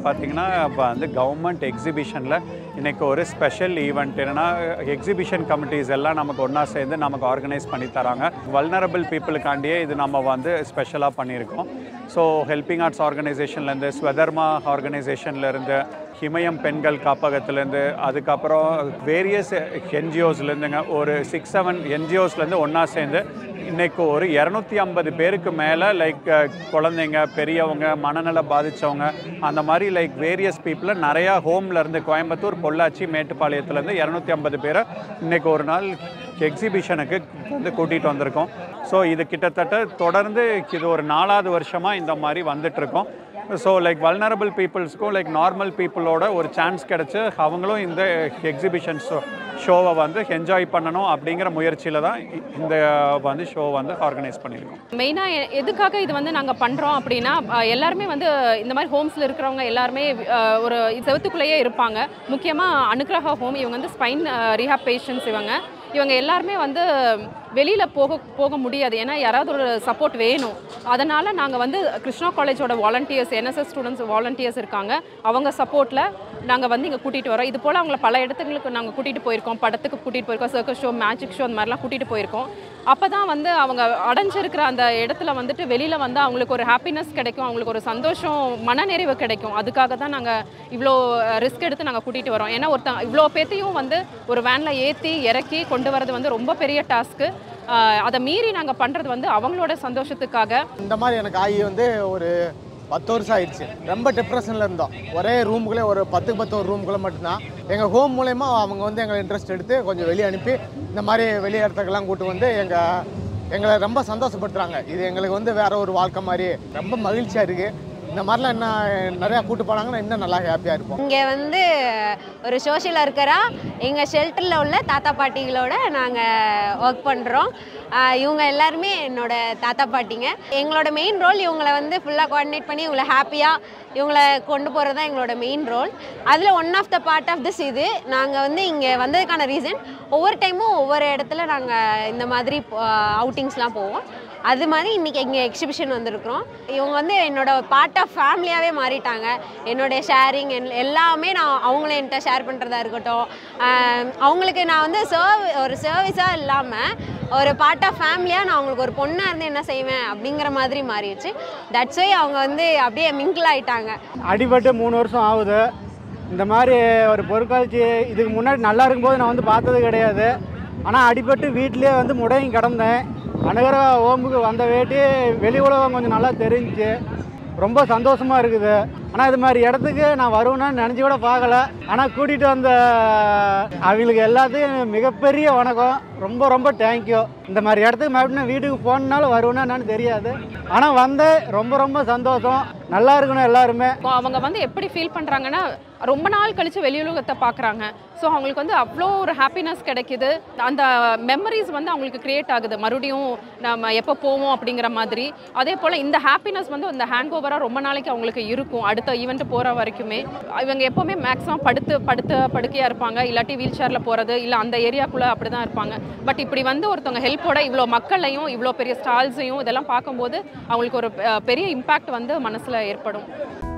பார்த்தீங்கன்னா இப்போ வந்து கவர்மெண்ட் எக்ஸிபிஷனில் இன்னைக்கு ஒரு ஸ்பெஷல் ஈவெண்ட் என்னன்னா எக்ஸிபிஷன் கமிட்டிஸ் எல்லாம் நமக்கு ஒன்றா சேர்ந்து நமக்கு ஆர்கனைஸ் பண்ணி தராங்க வல்னரபிள் பீப்புளுக்காண்டியே இது நம்ம வந்து ஸ்பெஷலாக பண்ணியிருக்கோம் ஸோ ஹெல்பிங் ஆர்ட்ஸ் ஆர்கனைசேஷன்லேருந்து ஸ்வதர்மா ஆர்கனைசேஷன்லேருந்து ஹிமயம் பெண்கள் காப்பகத்துலேருந்து அதுக்கப்புறம் வேரியஸ் என்ஜிஓஸ்லேருந்துங்க ஒரு சிக்ஸ் செவன் என்ஜிஓஸ்லேருந்து ஒன்றா சேர்ந்து இன்னைக்கு ஒரு இரநூத்தி ஐம்பது பேருக்கு மேலே லைக் குழந்தைங்க பெரியவங்க மனநல பாதித்தவங்க அந்த மாதிரி லைக் வேரியஸ் பீப்புளை நிறையா ஹோம்லேருந்து கோயம்புத்தூர் பொள்ளாச்சி மேட்டுப்பாளையத்துலேருந்து இரநூத்தி ஐம்பது பேரை இன்னைக்கு ஒரு நாள் எக்ஸிபிஷனுக்கு வந்து கூட்டிகிட்டு வந்திருக்கோம் ஸோ இது கிட்டத்தட்ட தொடர்ந்து இது ஒரு நாலாவது வருஷமாக இந்த மாதிரி வந்துட்டுருக்கோம் ஸோ லைக் வல்னரபிள் பீப்புள்ஸ்க்கும் லைக் நார்மல் பீப்புளோட ஒரு சான்ஸ் கிடச்சி அவங்களும் இந்த எக்ஸிபிஷன் ஷோ ஷோவை வந்து என்ஜாய் பண்ணணும் அப்படிங்கிற முயற்சியில் தான் இ- இந்த வந்து ஷோ வந்து ஆர்கனைஸ் பண்ணியிருக்கோம் மெயினாக எதுக்காக இது வந்து நாங்கள் பண்ணுறோம் அப்படின்னா அஹ், எல்லாருமே வந்து இந்த மாதிரி ஹோம்ஸில் இருக்கிறவங்க எல்லாருமே அஹ், ஒரு செவத்துக்குள்ளேயே இருப்பாங்க முக்கியமாக அனுகிரகா ஹோம் இவங்க வந்து ஸ்பைன் ரீஹாப் பேஷண்ட்ஸ் இவங்க இவங்க எல்லாருமே வந்து வெளியில் போக போக முடியாது ஏன்னா யாராவது ஒரு சப்போர்ட் வேணும் அதனால் நாங்கள் வந்து கிருஷ்ணா காலேஜோட வாலண்டியர்ஸ் என்எஸ்எஸ் ஸ்டூடெண்ட்ஸ் வாலண்டியர்ஸ் இருக்காங்க அவங்க சப்போர்ட்டில் நாங்கள் வந்து இங்கே கூட்டிகிட்டு வரோம் இது போல் அவங்கள பல இடத்துங்களுக்கு நாங்கள் கூட்டிகிட்டு போயிருக்கோம் படத்துக்கு கூட்டிகிட்டு போயிருக்கோம் சர்க்கஸ் ஷோ மேஜிக் ஷோ அந்த மாதிரிலாம் கூட்டிகிட்டு போயிருக்கோம் அப்போ தான் வந்து அவங்க அடைஞ்சிருக்கிற அந்த இடத்துல வந்துட்டு வெளியில் வந்து அவங்களுக்கு ஒரு ஹாப்பினஸ் கிடைக்கும் அவங்களுக்கு ஒரு சந்தோஷம் மனநிறைவு கிடைக்கும் அதுக்காக தான் நாங்கள் இவ்வளோ ரிஸ்க் எடுத்து நாங்கள் கூட்டிகிட்டு வரோம் ஏன்னா ஒருத்தன் இவ்வளோ பேத்தையும் வந்து ஒரு வேனில் ஏற்றி இறக்கி கொண்டு வரது வந்து ரொம்ப பெரிய டாஸ்க்கு அதை மீறி நாங்கள் பண்ணுறது வந்து அவங்களோட சந்தோஷத்துக்காக இந்த மாதிரி எனக்கு ஆகி வந்து ஒரு பத்து வருஷம் ஆயிடுச்சு ரொம்ப டிப்ரெஷனில் இருந்தோம் ஒரே ரூமுக்குள்ளே ஒரு பத்துக்கு பத்து ஒரு ரூமுக்குள்ளே மட்டும்தான் எங்கள் ஹோம் மூலயமா அவங்க வந்து எங்களை இன்ட்ரெஸ்ட் எடுத்து கொஞ்சம் வெளியே அனுப்பி இந்த மாதிரி வெளி இடத்துக்கெல்லாம் கூட்டு வந்து எங்கள் எங்களை ரொம்ப சந்தோஷப்படுத்துகிறாங்க இது எங்களுக்கு வந்து வேற ஒரு வாழ்க்கை மாதிரி ரொம்ப மகிழ்ச்சியாக இருக்குது இந்த மாதிரிலாம் இன்னும் நிறையா கூட்டு போனாங்கன்னா இன்னும் நல்லா ஹாப்பியாக இருப்போம் இங்கே வந்து ஒரு சோஷியல் ஒர்க்கராக எங்கள் ஷெல்டரில் உள்ள தாத்தா பாட்டிகளோட நாங்கள் ஒர்க் பண்ணுறோம் இவங்க எல்லாருமே என்னோட தாத்தா பாட்டிங்க எங்களோட மெயின் ரோல் இவங்களை வந்து ஃபுல்லாக கோஆர்டினேட் பண்ணி இவங்களை ஹாப்பியாக இவங்களை கொண்டு போகிறது தான் எங்களோட மெயின் ரோல் அதில் one of the part of this இது நாங்கள் வந்து இங்கே வந்ததுக்கான ரீசன் ஒவ்வொரு டைமும் ஒவ்வொரு இடத்துல நாங்கள் இந்த மாதிரி அவுட்டிங்ஸ்லாம் போவோம் அது மாதிரி இன்றைக்கி இங்கே எக்ஸிபிஷன் வந்திருக்கிறோம் இவங்க வந்து என்னோட பார்ட் ஆஃப் ஃபேமிலியாகவே மாறிட்டாங்க என்னுடைய ஷேரிங் எல்லாமே நான் அவங்கள என்கிட்ட ஷேர் பண்ணுறதா இருக்கட்டும் ஆஹ் அவங்களுக்கு நான் வந்து சர்வ் ஒரு சர்வீஸாக இல்லாமல் ஒரு பார்ட் ஆஃப் ஃபேமிலியாக நான் அவங்களுக்கு ஒரு பொண்ணாக இருந்து என்ன செய்வேன் அப்படிங்கிற மாதிரி மாறிடுச்சு தட்ஸ் வை அவங்க வந்து அப்படியே மிங்கிள் ஆயிட்டாங்க அடிபட்டு மூணு வருஷம் ஆகுது இந்த மாதிரி ஒரு பொருட்காட்சி இதுக்கு முன்னாடி நல்லா இருக்கும்போது நான் வந்து பார்த்தது கிடையாது ஆனால் அடிபட்டு வீட்டிலேயே வந்து முடங்கி கிடந்தேன் அனுகிற ஓம்புக்கு வந்த வேட்டி வெளி உலகம் கொஞ்சம் நல்லா தெரிஞ்சுச்சு ரொம்ப சந்தோஷமாக இருக்குது ஆனால் இது மாதிரி இடத்துக்கு நான் வருவேன்னு நினச்சி கூட பார்க்கல ஆனால் கூட்டிகிட்டு வந்த அவங்களுக்கு எல்லாத்துக்கும் மிகப்பெரிய வணக்கம் ரொம்ப ரொம்ப தேங்க்யூ இந்த மாதிரி இடத்துக்கு மறுபடியும் வீட்டுக்கு போனாலும் வருவேன்னா என்னன்னு தெரியாது ஆனால் வந்தேன் ரொம்ப ரொம்ப சந்தோஷம் நல்லா இருக்கணும் எல்லாருமே இப்போ அவங்க வந்து எப்படி ஃபீல் பண்ணுறாங்கன்னா ரொம்ப நாள் கழித்து வெளியுலகத்தை பார்க்குறாங்க ஸோ அவங்களுக்கு வந்து அவ்வளோ ஒரு ஹாப்பினஸ் கிடைக்குது அந்த மெமரிஸ் வந்து அவங்களுக்கு க்ரியேட் ஆகுது மறுபடியும் நம்ம எப்போ போவோம் அப்படிங்கிற மாதிரி அதே போல் இந்த ஹாப்பினஸ் வந்து அந்த ஹேங் ஓவராக ரொம்ப நாளைக்கு அவங்களுக்கு இருக்கும் அடுத்த ஈவெண்ட் போகிற வரைக்குமே இவங்க எப்போவுமே மேக்ஸிமம் படுத்து படுத்து படுக்கையாக இருப்பாங்க இல்லாட்டி வீல் சேரில் போகிறது இல்லை அந்த ஏரியாக்குள்ளே அப்படி தான் இருப்பாங்க பட் இப்படி வந்து ஒருத்தவங்க ஹெல்ப்போட இவ்வளோ மக்களையும் இவ்வளோ பெரிய ஸ்டால்ஸையும் இதெல்லாம் பார்க்கும்போது அவங்களுக்கு ஒரு அஹ், பெரிய இம்பேக்ட் வந்து மனசில் ஏற்படும்